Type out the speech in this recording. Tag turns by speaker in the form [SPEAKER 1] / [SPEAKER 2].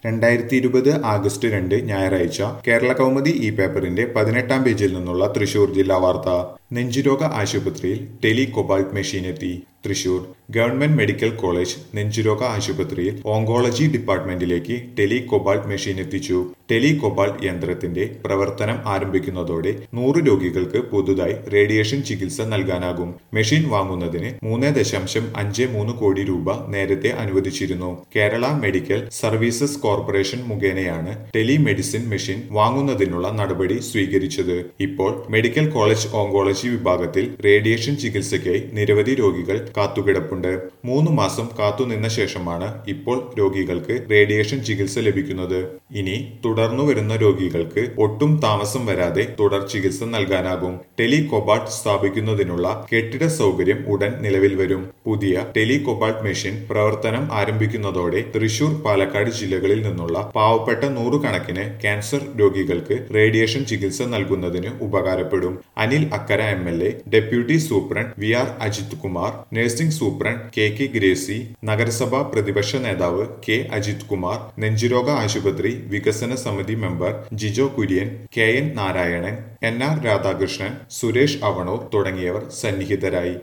[SPEAKER 1] രണ്ടായിരത്തി ഇരുപത് ആഗസ്റ്റ് രണ്ട് ഞായറാഴ്ച കേരള കൗമുദി ഈ പേപ്പറിന്റെ പതിനെട്ടാം പേജിൽ നിന്നുള്ള തൃശൂർ ജില്ലാ വാർത്ത നെഞ്ചുരോഗ ആശുപത്രിയിൽ ടെലി കൊബാൾട്ട് മെഷീൻ എത്തി തൃശൂർ ഗവൺമെന്റ് മെഡിക്കൽ കോളേജ് നെഞ്ചുരോഗ ആശുപത്രിയിൽ ഓങ്കോളജി ഡിപ്പാർട്ട്മെന്റിലേക്ക് ടെലി കൊബാൾട്ട് മെഷീൻ എത്തിച്ചു ടെലി കൊബാൾട്ട് യന്ത്രത്തിന്റെ പ്രവർത്തനം ആരംഭിക്കുന്നതോടെ നൂറ് രോഗികൾക്ക് പുതുതായി റേഡിയേഷൻ ചികിത്സ നൽകാനാകും മെഷീൻ വാങ്ങുന്നതിന് മൂന്ന് ദശാംശം അഞ്ച് മൂന്ന് കോടി രൂപ നേരത്തെ അനുവദിച്ചിരുന്നു കേരള മെഡിക്കൽ സർവീസസ് കോർപ്പറേഷൻ മുഖേനയാണ് ടെലിമെഡിസിൻ മെഷീൻ വാങ്ങുന്നതിനുള്ള നടപടി സ്വീകരിച്ചത് ഇപ്പോൾ മെഡിക്കൽ കോളേജ് ഓങ്കോളജി വിഭാഗത്തിൽ റേഡിയേഷൻ ചികിത്സയ്ക്കായി നിരവധി രോഗികൾ കാത്തുകിടപ്പുണ്ട് മൂന്ന് മാസം കാത്തുനിന്ന ശേഷമാണ് ഇപ്പോൾ രോഗികൾക്ക് റേഡിയേഷൻ ചികിത്സ ലഭിക്കുന്നത് ഇനി തുടർന്നു വരുന്ന രോഗികൾക്ക് ഒട്ടും താമസം വരാതെ തുടർ ചികിത്സ നൽകാനാകും ടെലി കൊബാൾട്ട് സ്ഥാപിക്കുന്നതിനുള്ള കെട്ടിട സൗകര്യം ഉടൻ നിലവിൽ വരും പുതിയ ടെലി കൊബാൾട്ട് മെഷീൻ പ്രവർത്തനം ആരംഭിക്കുന്നതോടെ തൃശൂർ പാലക്കാട് ജില്ലകളിൽ നിന്നുള്ള പാവപ്പെട്ട നൂറുകണക്കിന് ക്യാൻസർ രോഗികൾക്ക് റേഡിയേഷൻ ചികിത്സ നൽകുന്നതിന് ഉപകാരപ്പെടും Anil Akkara M L A deputy superintendent V R Ajith Kumar nursing superintendent K K Gracy നഗരസഭാ പ്രതിപക്ഷ നേതാവ് കെ അജിത് കുമാർ നെഞ്ചുരോഗ ആശുപത്രി വികസന സമിതി member Jijo Kurian K N Narayanan N R Radhakrishnan Suresh Avanur തുടങ്ങിയവർ സന്നിഹിതരായി